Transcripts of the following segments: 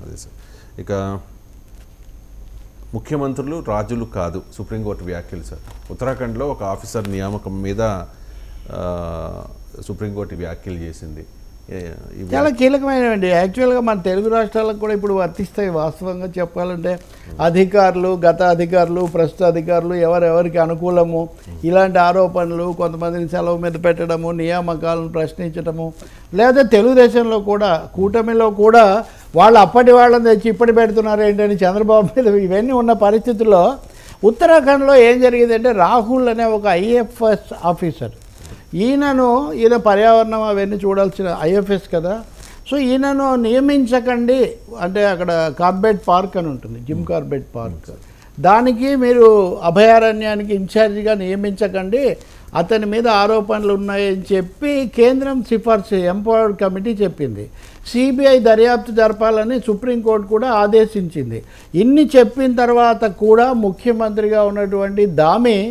అది సార్ ఇక ముఖ్యమంత్రులు రాజులు కాదు సుప్రీంకోర్టు వ్యాఖ్యలు సార్ ఉత్తరాఖండ్లో ఒక ఆఫీసర్ నియామకం మీద ఆ, సుప్రీంకోర్టు వ్యాఖ్యలు చేసింది ఏ- ఈ వ్యా- చాలా కీలకమైనవండి యాక్చువల్గా మన తెలుగు రాష్ట్రాలకు కూడా ఇప్పుడు వర్తిస్తాయి వాస్తవంగా చెప్పాలంటే అధికారులు గత అధికారులు ప్రస్తుత అధికారులు ఎవరెవరికి అనుకూలము ఇలాంటి ఆరోపణలు కొంతమందిని సెలవు మీద పెట్టడము నియామకాలను ప్రశ్నించడము లేదా తెలుగుదేశంలో కూడా కూటమిలో కూడా వాళ్ళు అప్పటి వాళ్ళని తెచ్చి ఇప్పటి పెడుతున్నారు ఏంటని చంద్రబాబు మీద ఇవన్నీ ఉన్న పరిస్థితుల్లో ఉత్తరాఖండ్లో ఏం జరిగిందంటే రాహుల్ అనే ఒక ఐఎఫ్ఎస్ ఆఫీసర్ ఈయనను ఈయన పర్యావరణం అవన్నీ చూడాల్సిన ఐఎఫ్ఎస్ కదా సో ఈయనను నియమించకండి అంటే అక్కడ కార్బెట్ పార్క్ అని ఉంటుంది జిమ్ కార్బెట్ పార్క్ దానికి మీరు అభయారణ్యానికి ఇన్ఛార్జిగా నియమించకండి అతని మీద ఆరోపణలు ఉన్నాయని చెప్పి కేంద్రం సిఫార్సు ఎంపవర్డ్ కమిటీ చెప్పింది సిబిఐ దర్యాప్తు జరపాలని సుప్రీంకోర్టు కూడా ఆదేశించింది ఇన్ని చెప్పిన తర్వాత కూడా ముఖ్యమంత్రిగా ఉన్నటువంటి దామి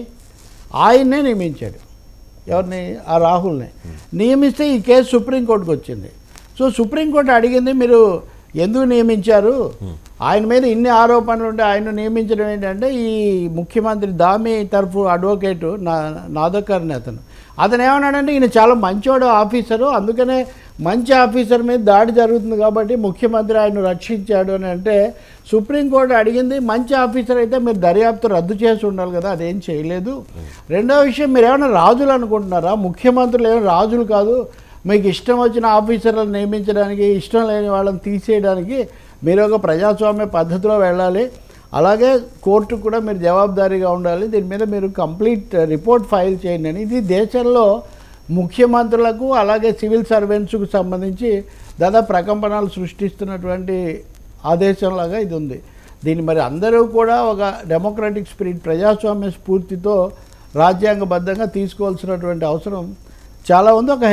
ఆయన్నే నియమించాడు ఎవరిని ఆ రాహుల్ని నియమిస్తే ఈ కేసు సుప్రీంకోర్టుకు వచ్చింది సో సుప్రీంకోర్టు అడిగింది మీరు ఎందుకు నియమించారు ఆయన మీద ఇన్ని ఆరోపణలు ఉంటే ఆయన నియమించడం ఏంటంటే ఈ ముఖ్యమంత్రి దామి తరఫు అడ్వకేటు నా నాదకర్ని అతను అతను ఏమన్నాడంటే ఈయన చాలా మంచోడు ఆఫీసరు అందుకనే మంచి ఆఫీసర్ మీద దాడి జరుగుతుంది కాబట్టి ముఖ్యమంత్రి ఆయన రక్షించాడు అని అంటే సుప్రీంకోర్టు అడిగింది మంచి ఆఫీసర్ అయితే మీరు దర్యాప్తు రద్దు చేసి ఉండాలి కదా అదేం చేయలేదు రెండో విషయం మీరు ఏమైనా రాజులు అనుకుంటున్నారా ముఖ్యమంత్రులు ఏమైనా రాజులు కాదు మీకు ఇష్టం వచ్చిన ఆఫీసర్లను నియమించడానికి ఇష్టం లేని వాళ్ళని తీసేయడానికి మీరు ఒక ప్రజాస్వామ్య పద్ధతిలో వెళ్ళాలి అలాగే కోర్టు కూడా మీరు జవాబుదారీగా ఉండాలి దీని మీద మీరు కంప్లీట్ రిపోర్ట్ ఫైల్ చేయండి అని ఇది దేశంలో ముఖ్యమంత్రులకు అలాగే సివిల్ సర్వెంట్స్కు సంబంధించి దాదాపు ప్రకంపనలు సృష్టిస్తున్నటువంటి ఆదేశంలాగా ఇది ఉంది దీన్ని మరి అందరూ కూడా ఒక డెమోక్రటిక్ స్పిరిట్ ప్రజాస్వామ్య స్ఫూర్తితో రాజ్యాంగబద్ధంగా తీసుకోవాల్సినటువంటి అవసరం చాలా ఉంది ఒక